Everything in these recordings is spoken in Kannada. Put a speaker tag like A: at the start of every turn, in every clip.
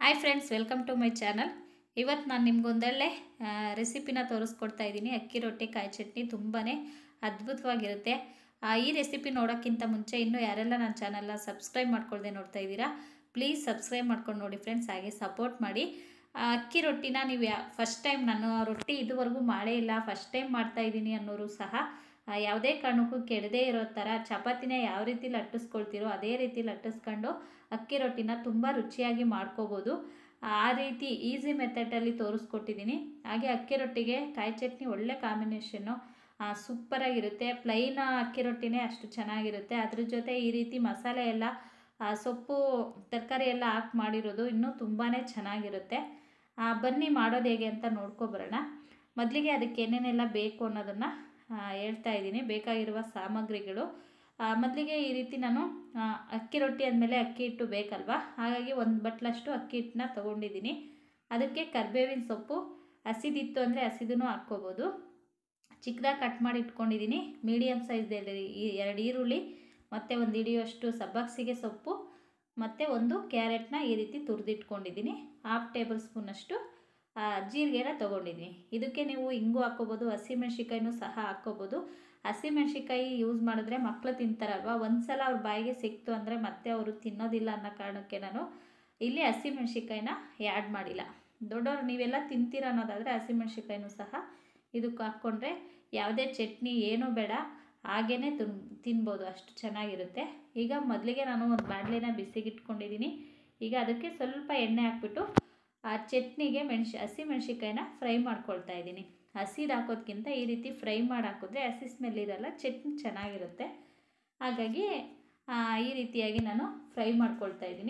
A: hi friends welcome to my channel ಇವತ್ತು ನಾನು ನಿಮ್ಗೊಂದೊಳ್ಳೆ ರೆಸಿಪಿನ ತೋರಿಸ್ಕೊಡ್ತಾ ಇದ್ದೀನಿ ಅಕ್ಕಿ ರೊಟ್ಟಿ ಕಾಯಿ ಚಟ್ನಿ ತುಂಬಾ ಅದ್ಭುತವಾಗಿರುತ್ತೆ ಆ, ಈ ರೆಸಿಪಿ ನೋಡೋಕ್ಕಿಂತ ಮುಂಚೆ ಇನ್ನೂ ಯಾರೆಲ್ಲ ನನ್ನ ಚಾನಲ್ನ ಸಬ್ಸ್ಕ್ರೈಬ್ ಮಾಡ್ಕೊಳ್ದೆ ನೋಡ್ತಾ ಇದ್ದೀರಾ ಪ್ಲೀಸ್ ಸಬ್ಸ್ಕ್ರೈಬ್ ಮಾಡ್ಕೊಂಡು ನೋಡಿ ಫ್ರೆಂಡ್ಸ್ ಹಾಗೆ ಸಪೋರ್ಟ್ ಮಾಡಿ ಆ, ಅಕ್ಕಿ ರೊಟ್ಟಿನ ನೀವು ಯಾ ಫಸ್ಟ್ ಟೈಮ್ ನಾನು ರೊಟ್ಟಿ ಇದುವರೆಗೂ ಮಾಡೇ ಇಲ್ಲ ಫಸ್ಟ್ ಟೈಮ್ ಮಾಡ್ತಾ ಇದ್ದೀನಿ ಅನ್ನೋರು ಸಹ ಆ, ಯಾವುದೇ ಕಾರಣಕ್ಕೂ ಕೆಡದೇ ಇರೋ ಥರ ಚಪಾತಿನ ಯಾವ ರೀತಿ ಲಟ್ಟಿಸ್ಕೊಳ್ತೀರೋ ಅದೇ ರೀತಿ ಲಟ್ಟಿಸ್ಕೊಂಡು ಅಕ್ಕಿ ರೊಟ್ಟಿನ ತುಂಬ ರುಚಿಯಾಗಿ ಮಾಡ್ಕೋಬೋದು ಆ ರೀತಿ ಈಸಿ ಮೆಥಡಲ್ಲಿ ತೋರಿಸ್ಕೊಟ್ಟಿದ್ದೀನಿ ಹಾಗೆ ಅಕ್ಕಿ ರೊಟ್ಟಿಗೆ ಕಾಯಿ ಚಟ್ನಿ ಒಳ್ಳೆ ಕಾಂಬಿನೇಷನ್ನು ಸೂಪರಾಗಿರುತ್ತೆ ಪ್ಲೈನ್ ಅಕ್ಕಿ ರೊಟ್ಟಿನೇ ಅಷ್ಟು ಚೆನ್ನಾಗಿರುತ್ತೆ ಅದ್ರ ಜೊತೆ ಈ ರೀತಿ ಮಸಾಲೆ ಎಲ್ಲ ಆ, ಸೊಪ್ಪು ತರಕಾರಿ ಎಲ್ಲ ಹಾಕಿ ಮಾಡಿರೋದು ಇನ್ನೂ ತುಂಬಾ ಚೆನ್ನಾಗಿರುತ್ತೆ ಆ, ಬನ್ನಿ ಮಾಡೋದು ಹೇಗೆ ಅಂತ ನೋಡ್ಕೊಬರೋಣ ಮೊದಲಿಗೆ ಅದಕ್ಕೆ ಏನೇನೆಲ್ಲ ಬೇಕು ಅನ್ನೋದನ್ನು ಹೇಳ್ತಾ ಇದ್ದೀನಿ ಬೇಕಾಗಿರುವ ಸಾಮಗ್ರಿಗಳು ಆ, ಮೊದಲಿಗೆ ಈ ರೀತಿ ನಾನು ಆ, ಅಕ್ಕಿ ರೊಟ್ಟಿ ಅಂದಮೇಲೆ ಅಕ್ಕಿ ಹಿಟ್ಟು ಬೇಕಲ್ವಾ ಹಾಗಾಗಿ ಒಂದು ಬಟ್ಲಷ್ಟು ಅಕ್ಕಿ ಹಿಟ್ಟನ್ನ ತೊಗೊಂಡಿದ್ದೀನಿ ಅದಕ್ಕೆ ಕರ್ಬೇವಿನ ಸೊಪ್ಪು ಹಸಿದಿತ್ತು ಅಂದರೆ ಹಸಿದೂ ಹಾಕ್ಕೋಬೋದು ಚಿಕ್ಕದಾಗಿ ಕಟ್ ಮಾಡಿ ಇಟ್ಕೊಂಡಿದ್ದೀನಿ ಮೀಡಿಯಮ್ ಸೈಜ್ದಲ್ಲಿ ಈ ಎರಡು ಈರುಳ್ಳಿ ಮತ್ತು ಒಂದು ಹಿಡಿಯುವಷ್ಟು ಸಬ್ಬಕ್ಸಿಗೆ ಸೊಪ್ಪು ಮತ್ತು ಒಂದು ಕ್ಯಾರೆಟ್ನ ಈ ರೀತಿ ತುರಿದಿಟ್ಕೊಂಡಿದ್ದೀನಿ ಹಾಫ್ ಟೇಬಲ್ ಸ್ಪೂನಷ್ಟು ಆ, ಜೀರಿಗೆನ ತೊಗೊಂಡಿದ್ದೀನಿ ಇದಕ್ಕೆ ನೀವು ಹಿಂಗು ಹಾಕ್ಕೋಬೋದು ಹಸಿಮೆಣ್ಸಿಕಾಯಿನೂ ಸಹ ಹಾಕ್ಕೋಬೋದು ಹಸಿಮೆಣ್ಸಿಕಾಯಿ ಯೂಸ್ ಮಾಡಿದ್ರೆ ಮಕ್ಕಳು ತಿಂತಾರಲ್ವ ಒಂದು ಸಲ ಅವ್ರ ಬಾಯಿಗೆ ಸಿಕ್ತು ಅಂದರೆ ಮತ್ತೆ ಅವರು ತಿನ್ನೋದಿಲ್ಲ ಅನ್ನೋ ಕಾರಣಕ್ಕೆ ನಾನು ಇಲ್ಲಿ ಹಸಿಮೆಣ್ಸಿಕಾಯಿನ ಆ್ಯಡ್ ಮಾಡಿಲ್ಲ ದೊಡ್ಡವ್ರು ನೀವೆಲ್ಲ ತಿಂತೀರ ಅನ್ನೋದಾದರೆ ಹಸಿಮೆಣ್ಸಿಕಾಯಿನೂ ಸಹ ಇದಕ್ಕೆ ಹಾಕ್ಕೊಂಡ್ರೆ ಯಾವುದೇ ಚಟ್ನಿ ಏನೂ ಬೇಡ ಹಾಗೇ ತುನ್ ತಿನ್ಬೋದು ಅಷ್ಟು ಚೆನ್ನಾಗಿರುತ್ತೆ ಈಗ ಮೊದಲಿಗೆ ನಾನು ಒಂದು ಬಾಣಲೆನ ಬಿಸಿಗಿಟ್ಕೊಂಡಿದ್ದೀನಿ ಈಗ ಅದಕ್ಕೆ ಸ್ವಲ್ಪ ಎಣ್ಣೆ ಹಾಕ್ಬಿಟ್ಟು ಆ ಚಟ್ನಿಗೆ ಮೆಣ್ಸಿ ಹಸಿ ಮೆಣ್ಸಿಕಾಯಿನ ಫ್ರೈ ಮಾಡ್ಕೊಳ್ತಾ ಇದ್ದೀನಿ ಹಸಿದು ಹಾಕೋದ್ಕಿಂತ ಈ ರೀತಿ ಫ್ರೈ ಮಾಡಿ ಹಾಕಿದ್ರೆ ಹಸಿ ಸ್ಮೆಲ್ ಇರಲ್ಲ ಚಟ್ನಿ ಚೆನ್ನಾಗಿರುತ್ತೆ ಹಾಗಾಗಿ ಆ, ಈ ರೀತಿಯಾಗಿ ನಾನು ಫ್ರೈ ಮಾಡ್ಕೊಳ್ತಾ ಇದ್ದೀನಿ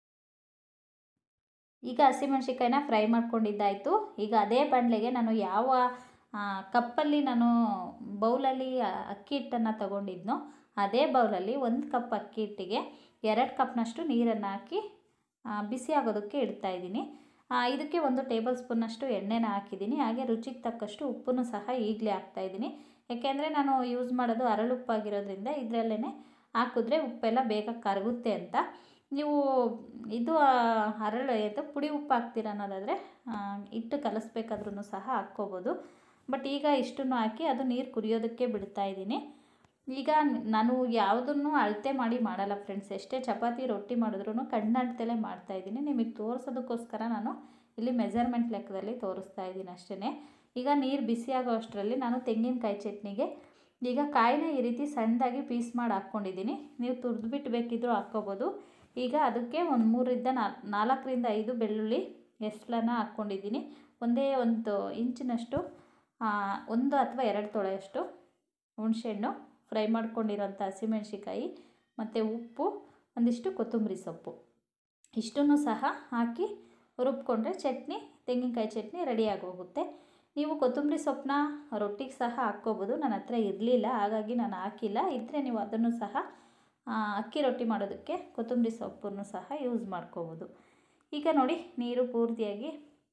A: ಈಗ ಹಸಿಮೆಣ್ಸಿಕಾಯಿನ ಫ್ರೈ ಮಾಡ್ಕೊಂಡಿದ್ದಾಯಿತು ಈಗ ಅದೇ ಬಾಣಲೆಗೆ ನಾನು ಯಾವ ಆ, ಕಪ್ಪಲ್ಲಿ ನಾನು ಬೌಲಲ್ಲಿ ಅಕ್ಕಿ ಹಿಟ್ಟನ್ನು ತಗೊಂಡಿದ್ನೋ ಅದೇ ಬೌಲಲ್ಲಿ ಒಂದು ಕಪ್ ಅಕ್ಕಿ ಹಿಟ್ಟಿಗೆ ಎರಡು ಕಪ್ನಷ್ಟು ನೀರನ್ನು ಹಾಕಿ ಆ, ಬಿಸಿ ಆಗೋದಕ್ಕೆ ಇಡ್ತಾ ಇದ್ದೀನಿ ಆ, ಇದಕ್ಕೆ ಒಂದು ಟೇಬಲ್ ಸ್ಪೂನಷ್ಟು ಎಣ್ಣೆನ ಹಾಕಿದ್ದೀನಿ ಹಾಗೆ ರುಚಿಗೆ ತಕ್ಕಷ್ಟು ಉಪ್ಪನ್ನು ಸಹ ಈಗಲೇ ಹಾಕ್ತಾಯಿದ್ದೀನಿ ಯಾಕೆಂದರೆ ನಾನು ಯೂಸ್ ಮಾಡೋದು ಅರಳುಪ್ಪಾಗಿರೋದ್ರಿಂದ ಇದರಲ್ಲೇ ಹಾಕಿದ್ರೆ ಉಪ್ಪೆಲ್ಲ ಬೇಗ ಕರಗುತ್ತೆ ಅಂತ ನೀವು ಇದು ಆ, ಹರಳು ಇದು ಪುಡಿ ಉಪ್ಪು ಹಾಕ್ತೀರ ಅನ್ನೋದಾದರೆ ಆ, ಹಿಟ್ಟು ಕಲಿಸ್ಬೇಕಾದ್ರೂ ಸಹ ಹಾಕ್ಕೋಬೋದು ಬಟ್ ಈಗ ಇಷ್ಟನ್ನು ಹಾಕಿ ಅದು ನೀರು ಕುದಿಯೋದಕ್ಕೆ ಬಿಡ್ತಾ ಇದ್ದೀನಿ ಈಗ ನಾನು ಯಾವುದನ್ನು ಅಳತೆ ಮಾಡಿ ಮಾಡಲ್ಲ ಫ್ರೆಂಡ್ಸ್ ಎಷ್ಟೇ ಚಪಾತಿ ರೊಟ್ಟಿ ಮಾಡಿದ್ರೂ ಕಣ್ಣಳ್ತೆಲೆ ಮಾಡ್ತಾಯಿದ್ದೀನಿ ನಿಮಗೆ ತೋರಿಸೋದಕ್ಕೋಸ್ಕರ ನಾನು ಇಲ್ಲಿ ಮೆಜರ್ಮೆಂಟ್ ಲೆಕ್ಕದಲ್ಲಿ ತೋರಿಸ್ತಾ ಇದ್ದೀನಿ ಅಷ್ಟೇ ಈಗ ನೀರು ಬಿಸಿ ಆಗೋ ಅಷ್ಟರಲ್ಲಿ ನಾನು ತೆಂಗಿನಕಾಯಿ ಚಟ್ನಿಗೆ ಈಗ ಕಾಯಿನ ಈ ರೀತಿ ಸಣ್ಣದಾಗಿ ಪೀಸ್ ಮಾಡಿ ಹಾಕ್ಕೊಂಡಿದ್ದೀನಿ ನೀವು ತುರಿದ್ಬಿಟ್ಟು ಬೇಕಿದ್ರೂ ಹಾಕ್ಕೋಬೋದು ಈಗ ಅದಕ್ಕೆ ಒಂದು ಮೂರರಿಂದ ನಾಲ್ ನಾಲ್ಕರಿಂದ ಐದು ಬೆಳ್ಳುಳ್ಳಿ ಎಸ್ಲನ್ನ ಹಾಕ್ಕೊಂಡಿದ್ದೀನಿ ಒಂದೇ ಒಂದು ಇಂಚಿನಷ್ಟು ಆ, ಒಂದು ಅಥವಾ ಎರಡು ತೊಳೆಯಷ್ಟು ಹುಣಸೆಹಣ್ಣು ಫ್ರೈ ಮಾಡ್ಕೊಂಡಿರೋಂಥ ಹಸಿಮೆಣ್ಸಿಕಾಯಿ ಮತ್ತು ಉಪ್ಪು ಒಂದಿಷ್ಟು ಕೊತ್ತಂಬರಿ ಸೊಪ್ಪು ಇಷ್ಟನ್ನು ಸಹ ಹಾಕಿ ರುಬ್ಕೊಂಡ್ರೆ ಚಟ್ನಿ ತೆಂಗಿನಕಾಯಿ ಚಟ್ನಿ ರೆಡಿಯಾಗಿ ಹೋಗುತ್ತೆ ನೀವು ಕೊತ್ತಂಬರಿ ಸೊಪ್ಪನ್ನ ರೊಟ್ಟಿಗೆ ಸಹ ಹಾಕ್ಕೋಬೋದು ನನ್ನ ಹತ್ರ ಇರಲಿಲ್ಲ ಹಾಗಾಗಿ ನಾನು ಹಾಕಿಲ್ಲ ಇದ್ದರೆ ನೀವು ಅದನ್ನು ಸಹ ಆ, ಅಕ್ಕಿ ರೊಟ್ಟಿ ಮಾಡೋದಕ್ಕೆ ಕೊತ್ತಂಬರಿ ಸೊಪ್ಪನ್ನು ಸಹ ಯೂಸ್ ಮಾಡ್ಕೋಬೋದು ಈಗ ನೋಡಿ ನೀರು ಪೂರ್ತಿಯಾಗಿ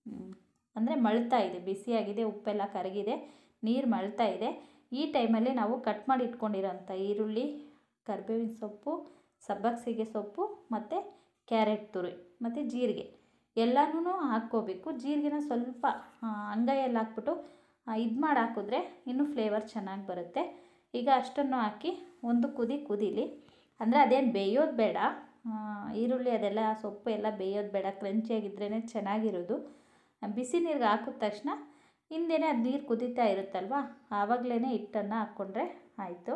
A: ಅಂದರೆ ಮಳ್ತಾ ಇದೆ ಬಿಸಿಯಾಗಿದೆ ಉಪ್ಪೆಲ್ಲ ಕರಗಿದೆ ನೀರು ಮಳ್ತಾ ಇದೆ ಈ ಟೈಮಲ್ಲಿ ನಾವು ಕಟ್ ಮಾಡಿ ಇಟ್ಕೊಂಡಿರೋಂಥ ಈರುಳ್ಳಿ ಕರಿಬೇವಿನ ಸೊಪ್ಪು ಸಬ್ಬಕ್ಸಿಗೆ ಸೊಪ್ಪು ಮತ್ತು ಕ್ಯಾರೆಟ್ ತುರಿ ಮತ್ತು ಜೀರಿಗೆ ಎಲ್ಲನೂ ಹಾಕ್ಕೋಬೇಕು ಜೀರಿಗೆನ ಸ್ವಲ್ಪ ಆ, ಅಂಗೈಯಲ್ಲಿ ಹಾಕ್ಬಿಟ್ಟು ಇದು ಮಾಡಿ ಹಾಕಿದ್ರೆ ಇನ್ನೂ ಫ್ಲೇವರ್ ಚೆನ್ನಾಗಿ ಬರುತ್ತೆ ಈಗ ಅಷ್ಟನ್ನು ಹಾಕಿ ಒಂದು ಕುದಿ ಕುದೀಲಿ ಅಂದರೆ ಅದೇನು ಬೇಯೋದು ಬೇಡ ಆ, ಈರುಳ್ಳಿ ಅದೆಲ್ಲ ಸೊಪ್ಪು ಎಲ್ಲ ಬೇಯೋದು ಬೇಡ ಕ್ರಂಚಿಯಾಗಿದ್ರೇ ಚೆನ್ನಾಗಿರೋದು ಬಿಸಿ ನೀರಿಗೆ ಹಾಕಿದ ತಕ್ಷಣ ಹಿಂದೆನೇ ಅದು ನೀರು ಕುದೀತಾ ಇರುತ್ತಲ್ವ ಆವಾಗಲೇ ಹಿಟ್ಟನ್ನು ಹಾಕ್ಕೊಂಡ್ರೆ ಆಯಿತು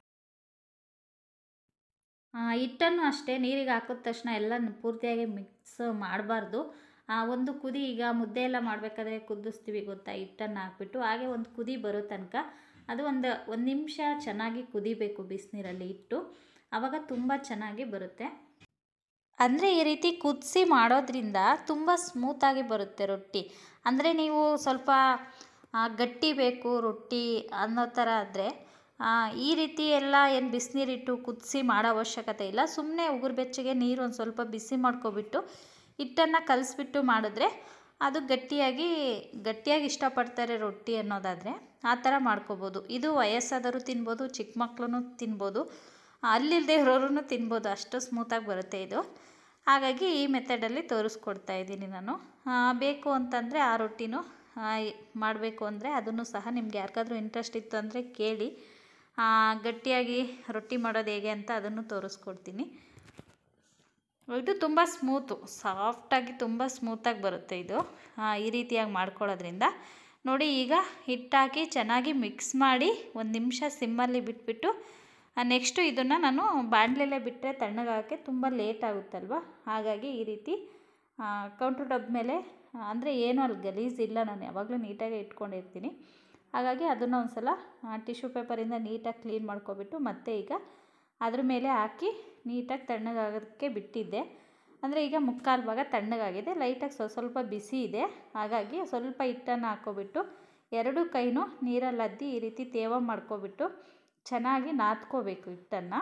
A: ಹಿಟ್ಟನ್ನು ಅಷ್ಟೇ ನೀರಿಗೆ ಹಾಕಿದ ತಕ್ಷಣ ಎಲ್ಲ ಪೂರ್ತಿಯಾಗಿ ಮಿಕ್ಸ್ ಮಾಡಬಾರ್ದು ಒಂದು ಕುದಿ ಈಗ ಮುದ್ದೆ ಎಲ್ಲ ಮಾಡಬೇಕಾದ್ರೆ ಕುದಿಸ್ತೀವಿ ಗೊತ್ತಾ ಹಿಟ್ಟನ್ನು ಹಾಕ್ಬಿಟ್ಟು ಹಾಗೆ ಒಂದು ಕುದಿ ಬರೋ ತನಕ ಅದು ಒಂದು ಒಂದು ನಿಮಿಷ ಚೆನ್ನಾಗಿ ಕುದಿಬೇಕು ಬಿಸಿನೀರಲ್ಲಿ ಇಟ್ಟು ಆವಾಗ ತುಂಬ ಚೆನ್ನಾಗಿ ಬರುತ್ತೆ ಅಂದರೆ ಈ ರೀತಿ ಕುದಿಸಿ ಮಾಡೋದ್ರಿಂದ ತುಂಬ ಸ್ಮೂತಾಗಿ ಬರುತ್ತೆ ರೊಟ್ಟಿ ಅಂದರೆ ನೀವು ಸ್ವಲ್ಪ ಆ, ಗಟ್ಟಿ ಬೇಕು ರೊಟ್ಟಿ ಅನ್ನೋ ಥರ ಆದರೆ ಈ ರೀತಿ ಎಲ್ಲ ಏನು ಬಿಸಿನೀರಿಟ್ಟು ಕುದಿಸಿ ಮಾಡೋ ಅವಶ್ಯಕತೆ ಇಲ್ಲ ಸುಮ್ಮನೆ ಉಗುರು ಬೆಚ್ಚಗೆ ನೀರು ಒಂದು ಸ್ವಲ್ಪ ಬಿಸಿ ಮಾಡ್ಕೊಬಿಟ್ಟು ಹಿಟ್ಟನ್ನು ಕಲಿಸ್ಬಿಟ್ಟು ಮಾಡಿದ್ರೆ ಅದು ಗಟ್ಟಿಯಾಗಿ ಗಟ್ಟಿಯಾಗಿ ಇಷ್ಟಪಡ್ತಾರೆ ರೊಟ್ಟಿ ಅನ್ನೋದಾದರೆ ಆ ಥರ ಮಾಡ್ಕೋಬೋದು ಇದು ವಯಸ್ಸಾದವರು ತಿನ್ಬೋದು ಚಿಕ್ಕ ಮಕ್ಳು ತಿನ್ಬೋದು ಅಲ್ಲಿಲ್ಲದೆ ಇರೋರು ತಿನ್ಬೋದು ಅಷ್ಟು ಸ್ಮೂತಾಗಿ ಬರುತ್ತೆ ಇದು ಹಾಗಾಗಿ ಈ ಮೆಥಡಲ್ಲಿ ತೋರಿಸ್ಕೊಡ್ತಾ ಇದ್ದೀನಿ ನಾನು ಆ, ಬೇಕು ಅಂತಂದರೆ ಆ ರೊಟ್ಟಿನೂ ಮಾಡಬೇಕು ಅಂದರೆ ಅದನ್ನು ಸಹ ನಿಮ್ಗೆ ಯಾರಿಗಾದ್ರೂ ಇಂಟ್ರೆಸ್ಟ್ ಇತ್ತು ಅಂದರೆ ಕೇಳಿ ಆ, ಗಟ್ಟಿಯಾಗಿ ರೊಟ್ಟಿ ಮಾಡೋದು ಹೇಗೆ ಅಂತ ಅದನ್ನು ತೋರಿಸ್ಕೊಡ್ತೀನಿ ಇದು ತುಂಬ ಸ್ಮೂತು ಸಾಫ್ಟಾಗಿ ತುಂಬ ಸ್ಮೂತಾಗಿ ಬರುತ್ತೆ ಇದು ಆ, ಈ ರೀತಿಯಾಗಿ ಮಾಡ್ಕೊಳ್ಳೋದ್ರಿಂದ ನೋಡಿ ಈಗ ಹಿಟ್ಟಾಕಿ ಚೆನ್ನಾಗಿ ಮಿಕ್ಸ್ ಮಾಡಿ ಒಂದು ನಿಮಿಷ ಸಿಮ್ಮಲ್ಲಿ ಬಿಟ್ಬಿಟ್ಟು ನೆಕ್ಸ್ಟು ಇದನ್ನು ನಾನು ಬಾಣಲೆಲೆ ಬಿಟ್ಟರೆ ತಣ್ಣಗಾಗೋಕ್ಕೆ ತುಂಬ ಲೇಟ್ ಆಗುತ್ತಲ್ವ ಹಾಗಾಗಿ ಈ ರೀತಿ ಕೌಂಟ್ರ್ ಟಬ್ ಮೇಲೆ ಅಂದರೆ ಏನೂ ಅಲ್ಲಿ ಗಲೀಜಿಲ್ಲ ನಾನು ಯಾವಾಗಲೂ ನೀಟಾಗಿ ಇಟ್ಕೊಂಡಿರ್ತೀನಿ ಹಾಗಾಗಿ ಅದನ್ನು ಒಂದು ಸಲ ಟಿಶ್ಯೂ ಪೇಪರಿಂದ ನೀಟಾಗಿ ಕ್ಲೀನ್ ಮಾಡ್ಕೊಬಿಟ್ಟು ಮತ್ತೆ ಈಗ ಅದ್ರ ಮೇಲೆ ಹಾಕಿ ನೀಟಾಗಿ ತಣ್ಣಗಾಗೋದಕ್ಕೆ ಬಿಟ್ಟಿದ್ದೆ ಅಂದರೆ ಈಗ ಮುಕ್ಕಾಲು ಭಾಗ ತಣ್ಣಗಾಗಿದೆ ಲೈಟಾಗಿ ಸ್ವಲ್ಪ ಸ್ವಲ್ಪ ಬಿಸಿ ಇದೆ ಹಾಗಾಗಿ ಸ್ವಲ್ಪ ಹಿಟ್ಟನ್ನು ಹಾಕ್ಕೊಬಿಟ್ಟು ಎರಡು ಕೈನೂ ನೀರಲ್ಲಿ ಅದ್ದಿ ಈ ರೀತಿ ತೇವ ಮಾಡ್ಕೊಬಿಟ್ಟು ಚೆನ್ನಾಗಿ ನಾದ್ಕೋಬೇಕು ಹಿಟ್ಟನ್ನು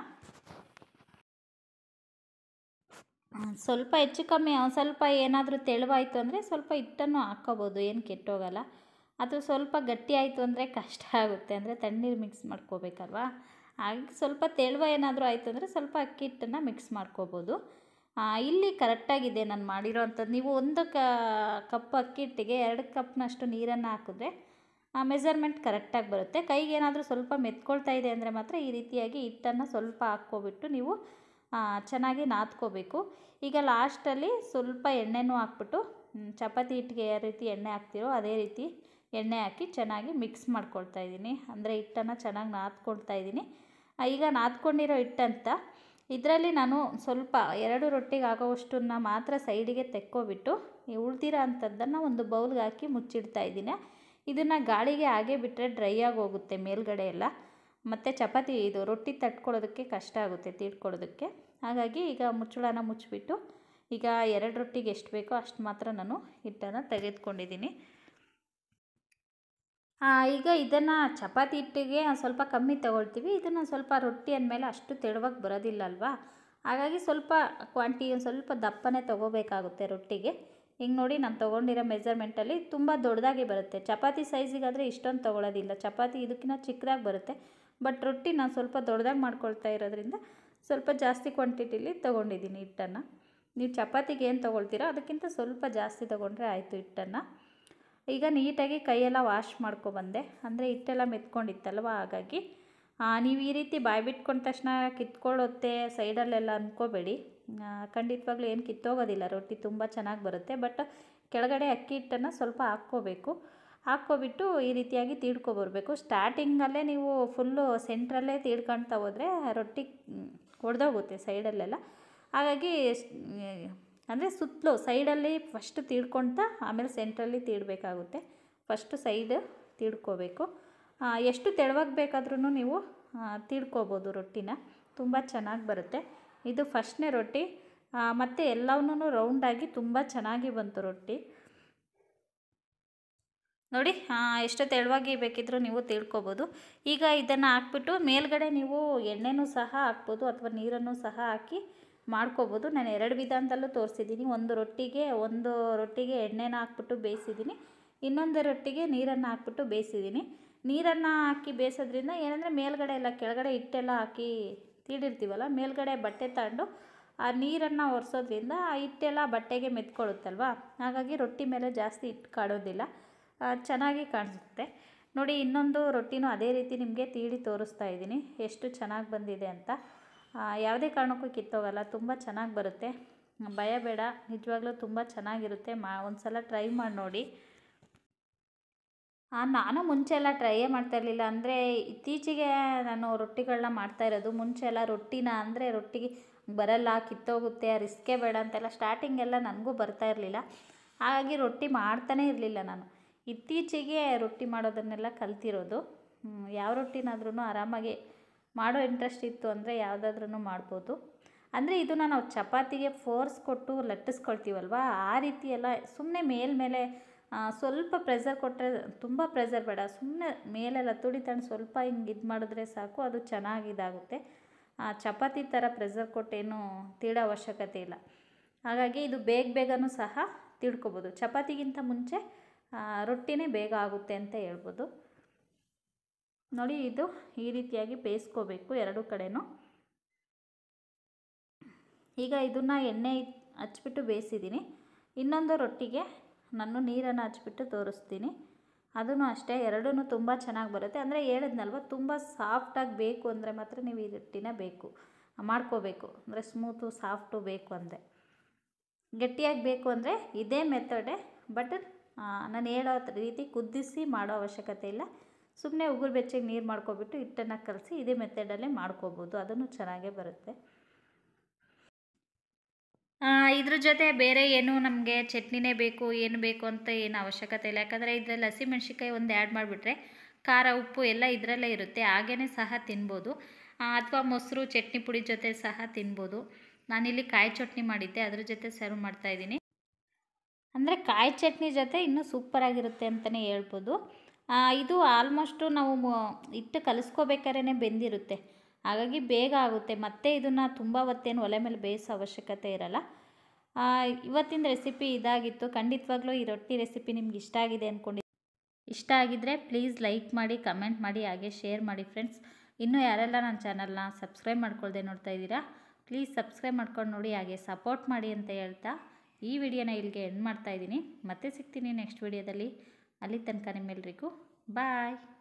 A: ಸ್ವಲ್ಪ ಹೆಚ್ಚು ಕಮ್ಮಿ ಒಂದು ಸ್ವಲ್ಪ ಏನಾದರೂ ತೆಳುವಾಯಿತು ಅಂದರೆ ಸ್ವಲ್ಪ ಹಿಟ್ಟನ್ನು ಹಾಕ್ಕೋಬೋದು ಏನು ಕೆಟ್ಟೋಗಲ್ಲ ಅದು ಸ್ವಲ್ಪ ಗಟ್ಟಿ ಆಯಿತು ಅಂದರೆ ಕಷ್ಟ ಆಗುತ್ತೆ ಅಂದರೆ ತಣ್ಣೀರು ಮಿಕ್ಸ್ ಮಾಡ್ಕೋಬೇಕಲ್ವಾ ಹಾಗೆ ಸ್ವಲ್ಪ ತೆಳುವ ಏನಾದರೂ ಆಯಿತು ಅಂದರೆ ಸ್ವಲ್ಪ ಅಕ್ಕಿ ಹಿಟ್ಟನ್ನು ಮಿಕ್ಸ್ ಮಾಡ್ಕೋಬೋದು ಆ, ಇಲ್ಲಿ ಕರೆಕ್ಟಾಗಿದೆ ನಾನು ಮಾಡಿರೋ ಅಂಥದ್ದು ನೀವು ಒಂದು ಕ ಕಪ್ ಅಕ್ಕಿ ಹಿಟ್ಟಿಗೆ ಎರಡು ಕಪ್ನಷ್ಟು ನೀರನ್ನು ಹಾಕಿದ್ರೆ ಆ ಮೆಸರ್ಮೆಂಟ್ ಕರೆಕ್ಟಾಗಿ ಬರುತ್ತೆ ಕೈಗೆ ಏನಾದರೂ ಸ್ವಲ್ಪ ಮೆತ್ಕೊಳ್ತಾ ಇದೆ ಅಂದರೆ ಮಾತ್ರ ಈ ರೀತಿಯಾಗಿ ಹಿಟ್ಟನ್ನು ಸ್ವಲ್ಪ ಹಾಕ್ಕೊಬಿಟ್ಟು ನೀವು ಆ, ಚೆನ್ನಾಗಿ ನಾದ್ಕೋಬೇಕು ಈಗ ಲಾಸ್ಟಲ್ಲಿ ಸ್ವಲ್ಪ ಎಣ್ಣೆನೂ ಹಾಕ್ಬಿಟ್ಟು ಮ್, ಚಪಾತಿ ಹಿಟ್ಟಿಗೆ ಯಾವ ರೀತಿ ಎಣ್ಣೆ ಹಾಕ್ತಿರೋ ಅದೇ ರೀತಿ ಎಣ್ಣೆ ಹಾಕಿ ಚೆನ್ನಾಗಿ ಮಿಕ್ಸ್ ಮಾಡ್ಕೊಳ್ತಾ ಇದ್ದೀನಿ ಅಂದರೆ ಹಿಟ್ಟನ್ನು ಚೆನ್ನಾಗಿ ನಾದ್ಕೊಳ್ತಾ ಇದ್ದೀನಿ ಆ, ಈಗ ನಾದ್ಕೊಂಡಿರೋ ಹಿಟ್ಟಂತ ಇದರಲ್ಲಿ ನಾನು ಸ್ವಲ್ಪ ಎರಡು ರೊಟ್ಟಿಗೆ ಆಗೋವಷ್ಟನ್ನ ಮಾತ್ರ ಸೈಡಿಗೆ ತೆಕ್ಕೊಬಿಟ್ಟು ಈ ಉಳ್ದಿರೋ ಅಂಥದ್ದನ್ನು ಒಂದು ಬೌಲ್ಗೆ ಹಾಕಿ ಮುಚ್ಚಿಡ್ತಾ ಇದ್ದೀನಿ ಇದನ್ನು ಗಾಳಿಗೆ ಹಾಗೆ ಬಿಟ್ಟರೆ ಡ್ರೈ ಆಗಿ ಹೋಗುತ್ತೆ ಮೇಲ್ಗಡೆ ಎಲ್ಲ ಮತ್ತು ಚಪಾತಿ ಇದು ರೊಟ್ಟಿ ತಟ್ಕೊಳ್ಳೋದಕ್ಕೆ ಕಷ್ಟ ಆಗುತ್ತೆ ತೀಡ್ಕೊಳ್ಳೋದಕ್ಕೆ ಹಾಗಾಗಿ ಈಗ ಮುಚ್ಚಳನ ಮುಚ್ಚಿಬಿಟ್ಟು ಈಗ ಎರಡು ರೊಟ್ಟಿಗೆ ಎಷ್ಟು ಬೇಕೋ ಅಷ್ಟು ಮಾತ್ರ ನಾನು ಹಿಟ್ಟನ್ನು ತೆಗೆದುಕೊಂಡಿದ್ದೀನಿ ಆ, ಈಗ ಇದನ್ನು ಚಪಾತಿ ಹಿಟ್ಟಿಗೆ ಒಂದ್ ಸ್ವಲ್ಪ ಕಮ್ಮಿ ತಗೊಳ್ತೀವಿ ಇದನ್ನು ಸ್ವಲ್ಪ ರೊಟ್ಟಿ ಅಂದಮೇಲೆ ಅಷ್ಟು ತೆಳುವಾಗಿ ಬರೋದಿಲ್ಲ ಅಲ್ವಾ ಹಾಗಾಗಿ ಸ್ವಲ್ಪ ಕ್ವಾಂಟಿ ಒಂದು ಸ್ವಲ್ಪ ದಪ್ಪನೇ ತೊಗೋಬೇಕಾಗುತ್ತೆ ರೊಟ್ಟಿಗೆ ಹಿಂಗೆ ನೋಡಿ ನಾನು ತೊಗೊಂಡಿರೋ ಮೆಜರ್ಮೆಂಟಲ್ಲಿ ತುಂಬ ದೊಡ್ಡದಾಗಿ ಬರುತ್ತೆ ಚಪಾತಿ ಸೈಜಿಗಾದರೆ ಇಷ್ಟೊಂದು ತೊಗೊಳೋದಿಲ್ಲ ಚಪಾತಿ ಇದಕ್ಕಿಂತ ಚಿಕ್ಕದಾಗಿ ಬರುತ್ತೆ ಬಟ್ ರೊಟ್ಟಿ ನಾನು ಸ್ವಲ್ಪ ದೊಡ್ಡದಾಗಿ ಮಾಡ್ಕೊಳ್ತಾ ಇರೋದ್ರಿಂದ ಸ್ವಲ್ಪ ಜಾಸ್ತಿ ಕ್ವಾಂಟಿಟಿಲಿ ತೊಗೊಂಡಿದ್ದೀನಿ ಹಿಟ್ಟನ್ನು ನೀವು ಚಪಾತಿಗೆ ಏನು ತೊಗೊಳ್ತೀರೋ ಅದಕ್ಕಿಂತ ಸ್ವಲ್ಪ ಜಾಸ್ತಿ ತೊಗೊಂಡ್ರೆ ಆಯಿತು ಹಿಟ್ಟನ್ನು ಈಗ ನೀಟಾಗಿ ಕೈಯೆಲ್ಲ ವಾಶ್ ಮಾಡ್ಕೊಬಂದೆ ಅಂದರೆ ಹಿಟ್ಟೆಲ್ಲ ಮೆತ್ಕೊಂಡಿತ್ತಲ್ವ ಹಾಗಾಗಿ ಆ, ನೀವು ಈ ರೀತಿ ಬಾಯಿ ಬಿಟ್ಕೊಂಡ ತಕ್ಷಣ ಕಿತ್ಕೊಳ್ಳುತ್ತೆ ಸೈಡಲ್ಲೆಲ್ಲ ಅಂದ್ಕೋಬೇಡಿ ಖಂಡಿತವಾಗ್ಲೂ ಏನು ಕಿತ್ತೋಗೋದಿಲ್ಲ ರೊಟ್ಟಿ ತುಂಬ ಚೆನ್ನಾಗಿ ಬರುತ್ತೆ ಬಟ್ ಕೆಳಗಡೆ ಅಕ್ಕಿ ಹಿಟ್ಟನ್ನು ಸ್ವಲ್ಪ ಹಾಕ್ಕೋಬೇಕು ಹಾಕ್ಕೊಬಿಟ್ಟು ಈ ರೀತಿಯಾಗಿ ತೀಡ್ಕೊಬರ್ಬೇಕು ಸ್ಟಾರ್ಟಿಂಗಲ್ಲೇ ನೀವು ಫುಲ್ಲು ಸೆಂಟ್ರಲ್ಲೇ ತೀಡ್ಕೊಳ್ತಾ ಹೋದರೆ ರೊಟ್ಟಿ ಒಡೆದೋಗುತ್ತೆ ಸೈಡಲ್ಲೆಲ್ಲ ಹಾಗಾಗಿ ಅಂದರೆ ಸುತ್ತಲೂ ಸೈಡಲ್ಲಿ ಫಸ್ಟ್ ತೀಡ್ಕೊಳ್ತಾ ಆಮೇಲೆ ಸೆಂಟ್ರಲ್ಲಿ ತೀಡಬೇಕಾಗುತ್ತೆ ಫಸ್ಟು ಸೈಡ್ ತೀಡ್ಕೋಬೇಕು ಆ, ಎಷ್ಟು ತೆಳುವಾಗಿ ಬೇಕಾದ್ರೂ ನೀವು ಆ, ತೀಡ್ಕೋಬೋದು ರೊಟ್ಟಿನ ತುಂಬ ಚೆನ್ನಾಗಿ ಬರುತ್ತೆ ಇದು ಫಸ್ಟ್ನೇ ರೊಟ್ಟಿ ಆ, ಮತ್ತು ಎಲ್ಲವನ್ನೂ ರೌಂಡಾಗಿ ತುಂಬ ಚೆನ್ನಾಗಿ ಬಂತು ರೊಟ್ಟಿ ನೋಡಿ ಆ, ಎಷ್ಟು ತೆಳುವಾಗಿ ಬೇಕಿದ್ರೂ ನೀವು ತಿಳ್ಕೊಬೋದು ಈಗ ಇದನ್ನು ಹಾಕ್ಬಿಟ್ಟು ಮೇಲ್ಗಡೆ ನೀವು ಎಣ್ಣೆನೂ ಸಹ ಹಾಕ್ಬೋದು ಅಥವಾ ನೀರನ್ನು ಸಹ ಹಾಕಿ ಮಾಡ್ಕೋಬೋದು ನಾನು ಎರಡು ವಿಧಾನದಲ್ಲೂ ತೋರಿಸಿದ್ದೀನಿ ಒಂದು ರೊಟ್ಟಿಗೆ ಒಂದು ರೊಟ್ಟಿಗೆ ಎಣ್ಣೆನ ಹಾಕ್ಬಿಟ್ಟು ಬೇಯಿಸಿದ್ದೀನಿ ಇನ್ನೊಂದು ರೊಟ್ಟಿಗೆ ನೀರನ್ನು ಹಾಕ್ಬಿಟ್ಟು ಬೇಯಿಸಿದ್ದೀನಿ ನೀರನ್ನು ಹಾಕಿ ಬೇಯಿಸೋದ್ರಿಂದ ಏನಂದರೆ ಮೇಲ್ಗಡೆ ಎಲ್ಲ ಕೆಳಗಡೆ ಹಿಟ್ಟೆಲ್ಲ ಹಾಕಿ ತೀಡಿರ್ತೀವಲ್ಲ ಮೇಲ್ಗಡೆ ಬಟ್ಟೆ ತಗೊಂಡು ಆ ನೀರನ್ನು ಒರೆಸೋದ್ರಿಂದ ಆ ಹಿಟ್ಟೆಲ್ಲ ಬಟ್ಟೆಗೆ ಮೆತ್ಕೊಳ್ಳುತ್ತಲ್ವ ಹಾಗಾಗಿ ರೊಟ್ಟಿ ಮೇಲೆ ಜಾಸ್ತಿ ಹಿಟ್ಟು ಕಾಡೋದಿಲ್ಲ ಆ, ಚೆನ್ನಾಗಿ ಕಾಣಿಸುತ್ತೆ ನೋಡಿ ಇನ್ನೊಂದು ರೊಟ್ಟಿನೂ ಅದೇ ರೀತಿ ನಿಮಗೆ ತೀಡಿ ತೋರಿಸ್ತಾ ಇದ್ದೀನಿ ಎಷ್ಟು ಚೆನ್ನಾಗಿ ಬಂದಿದೆ ಅಂತ ಆ, ಯಾವುದೇ ಕಾರಣಕ್ಕೂ ಕಿತ್ತೋಗಲ್ಲ ತುಂಬ ಚೆನ್ನಾಗಿ ಬರುತ್ತೆ ಭಯ ಬೇಡ ನಿಜವಾಗ್ಲೂ ತುಂಬ ಚೆನ್ನಾಗಿರುತ್ತೆ ಮಾ ಒಂದು ಸಲ ಟ್ರೈ ಮಾಡಿ ನೋಡಿ ಆ, ನಾನು ಮುಂಚೆ ಎಲ್ಲ ಟ್ರೈಯೇ ಮಾಡ್ತಾ ಇರಲಿಲ್ಲ ಅಂದರೆ ಇತ್ತೀಚೆಗೆ ನಾನು ರೊಟ್ಟಿಗಳನ್ನ ಮಾಡ್ತಾ ಇರೋದು ಮುಂಚೆ ಎಲ್ಲ ರೊಟ್ಟಿನ ಅಂದರೆ ರೊಟ್ಟಿಗೆ ಬರಲ್ಲ ಕಿತ್ತೋಗುತ್ತೆ ರಿಸ್ಕೇ ಬೇಡ ಅಂತೆಲ್ಲ ಸ್ಟಾರ್ಟಿಂಗ್ ಎಲ್ಲ ನನಗೂ ಬರ್ತಾ ಇರಲಿಲ್ಲ ಹಾಗಾಗಿ ರೊಟ್ಟಿ ಮಾಡ್ತಾನೇ ಇರಲಿಲ್ಲ ನಾನು ಇತ್ತೀಚೆಗೆ ರೊಟ್ಟಿ ಮಾಡೋದನ್ನೆಲ್ಲ ಕಲ್ತಿರೋದು ಹ್ಮ್, ಯಾವ ರೊಟ್ಟಿನಾದ್ರೂ ಆರಾಮಾಗಿ ಮಾಡೋ ಇಂಟ್ರೆಸ್ಟ್ ಇತ್ತು ಅಂದರೆ ಯಾವುದಾದ್ರೂ ಮಾಡ್ಬೋದು ಅಂದರೆ ಇದನ್ನು ನಾವು ಚಪಾತಿಗೆ ಫೋರ್ಸ್ ಕೊಟ್ಟು ಲಟ್ಟಿಸ್ಕೊಳ್ತೀವಲ್ವ ಆ ರೀತಿ ಎಲ್ಲ ಸುಮ್ಮನೆ ಮೇಲ್ಮೇಲೆ ಆ, ಸ್ವಲ್ಪ ಪ್ರೆಸರ್ ಕೊಟ್ಟರೆ ತುಂಬ ಪ್ರೆಸರ್ ಬೇಡ ಸುಮ್ಮನೆ ಮೇಲೆಲ್ಲ ತುಡಿ ತಣ್ಣು ಸ್ವಲ್ಪ ಹಿಂಗೆ ಇದು ಮಾಡಿದ್ರೆ ಸಾಕು ಅದು ಚೆನ್ನಾಗಿ ಇದಾಗುತ್ತೆ ಆ, ಚಪಾತಿ ಥರ ಪ್ರೆಸರ್ ಕೊಟ್ಟೇನು ತೀಡೋ ಅವಶ್ಯಕತೆ ಇಲ್ಲ ಹಾಗಾಗಿ ಇದು ಬೇಗ ಬೇಗನೂ ಸಹ ತಿಳ್ಕೊಬೋದು ಚಪಾತಿಗಿಂತ ಮುಂಚೆ ಆ, ರೊಟ್ಟಿನೇ ಬೇಗ ಆಗುತ್ತೆ ಅಂತ ಹೇಳ್ಬೋದು ನೋಡಿ ಇದು ಈ ರೀತಿಯಾಗಿ ಬೇಯಿಸ್ಕೋಬೇಕು ಎರಡು ಕಡೆನೂ ಈಗ ಇದನ್ನು ಎಣ್ಣೆ ಹಚ್ಬಿಟ್ಟು ಬೇಯಿಸಿದ್ದೀನಿ ಇನ್ನೊಂದು ರೊಟ್ಟಿಗೆ ನಾನು ನೀರನ್ನು ಹಚ್ಬಿಟ್ಟು ತೋರಿಸ್ತೀನಿ ಅದೂ ಅಷ್ಟೇ ಎರಡೂ ತುಂಬ ಚೆನ್ನಾಗಿ ಬರುತ್ತೆ ಅಂದರೆ ಹೇಳಿದ್ನಲ್ವ ತುಂಬ ಸಾಫ್ಟಾಗಿ ಬೇಕು ಅಂದರೆ ಮಾತ್ರ ನೀವು ಈ ರೊಟ್ಟಿನ ಬೇಕು ಮಾಡ್ಕೋಬೇಕು ಅಂದರೆ ಸ್ಮೂತು ಸಾಫ್ಟು ಬೇಕು ಅಂದರೆ ಗಟ್ಟಿಯಾಗಿ ಬೇಕು ಅಂದರೆ ಇದೇ ಮೆಥಡೆ ಬಟ್ ನಾನು ಹೇಳೋ ರೀತಿ ಕುದಿಸಿ ಮಾಡೋ ಅವಶ್ಯಕತೆ ಇಲ್ಲ ಸುಮ್ಮನೆ ಉಗುರು ಬೆಚ್ಚಗೆ ನೀರು ಮಾಡ್ಕೊಬಿಟ್ಟು ಹಿಟ್ಟನ್ನು ಕಲಸಿ ಇದೇ ಮೆಥಡಲ್ಲೇ ಮಾಡ್ಕೋಬೋದು ಅದನ್ನು ಚೆನ್ನಾಗೇ ಬರುತ್ತೆ ಇದ್ರ ಜೊತೆ ಬೇರೆ ಏನು ನಮಗೆ ಚಟ್ನಿನೇ ಬೇಕು ಏನು ಬೇಕು ಅಂತ ಏನು ಅವಶ್ಯಕತೆ ಇಲ್ಲ ಯಾಕಂದರೆ ಇದರಲ್ಲಿ ಹಸಿಮೆಣ್ಸಿಕಾಯಿ ಒಂದು ಆ್ಯಡ್ ಮಾಡಿಬಿಟ್ರೆ ಖಾರ ಉಪ್ಪು ಎಲ್ಲ ಇದರಲ್ಲೇ ಇರುತ್ತೆ ಹಾಗೇ ಸಹ ತಿನ್ಬೋದು ಅಥವಾ ಮೊಸರು ಚಟ್ನಿ ಪುಡಿ ಜೊತೆ ಸಹ ತಿನ್ಬೋದು ನಾನಿಲ್ಲಿ ಕಾಯಿ ಚಟ್ನಿ ಮಾಡಿದ್ದೆ ಅದ್ರ ಜೊತೆ ಸರ್ವ್ ಮಾಡ್ತಾಯಿದ್ದೀನಿ ಅಂದರೆ ಕಾಯಿ ಚಟ್ನಿ ಜೊತೆ ಇನ್ನೂ ಸೂಪರಾಗಿರುತ್ತೆ ಅಂತಲೇ ಹೇಳ್ಬೋದು ಇದು ಆಲ್ಮೋಸ್ಟು ನಾವು ಹಿಟ್ಟು ಕಲಿಸ್ಕೋಬೇಕಾದ್ರೆ ಬೆಂದಿರುತ್ತೆ ಹಾಗಾಗಿ ಬೇಗ ಆಗುತ್ತೆ ಮತ್ತೆ ಇದನ್ನು ತುಂಬ ಹೊತ್ತೇನು ಒಲೆ ಮೇಲೆ ಬೇಯಿಸೋ ಅವಶ್ಯಕತೆ ಇರಲ್ಲ ಇವತ್ತಿನ ರೆಸಿಪಿ ಇದಾಗಿತ್ತು ಖಂಡಿತವಾಗ್ಲೂ ಈ ರೊಟ್ಟಿ ರೆಸಿಪಿ ನಿಮ್ಗೆ ಇಷ್ಟ ಆಗಿದೆ ಅಂದ್ಕೊಂಡು ಇಷ್ಟ ಆಗಿದ್ದರೆ ಪ್ಲೀಸ್ ಲೈಕ್ ಮಾಡಿ ಕಮೆಂಟ್ ಮಾಡಿ ಹಾಗೆ ಶೇರ್ ಮಾಡಿ ಫ್ರೆಂಡ್ಸ್ ಇನ್ನೂ ಯಾರೆಲ್ಲ ನನ್ನ ಚಾನಲ್ನ ಸಬ್ಸ್ಕ್ರೈಬ್ ಮಾಡ್ಕೊಳ್ದೆ ನೋಡ್ತಾ ಇದ್ದೀರಾ ಪ್ಲೀಸ್ ಸಬ್ಸ್ಕ್ರೈಬ್ ಮಾಡ್ಕೊಂಡು ನೋಡಿ ಹಾಗೆ ಸಪೋರ್ಟ್ ಮಾಡಿ ಅಂತ ಹೇಳ್ತಾ ಈ ವಿಡಿಯೋನ ಇಲ್ಲಿಗೆ ಎಂಡ್ ಮಾಡ್ತಾಯಿದ್ದೀನಿ ಮತ್ತೆ ಸಿಗ್ತೀನಿ ನೆಕ್ಸ್ಟ್ ವಿಡಿಯೋದಲ್ಲಿ ಅಲ್ಲಿ ತನಕ ನಿಮ್ಮೆಲ್ರಿಗೂ ಬಾಯ್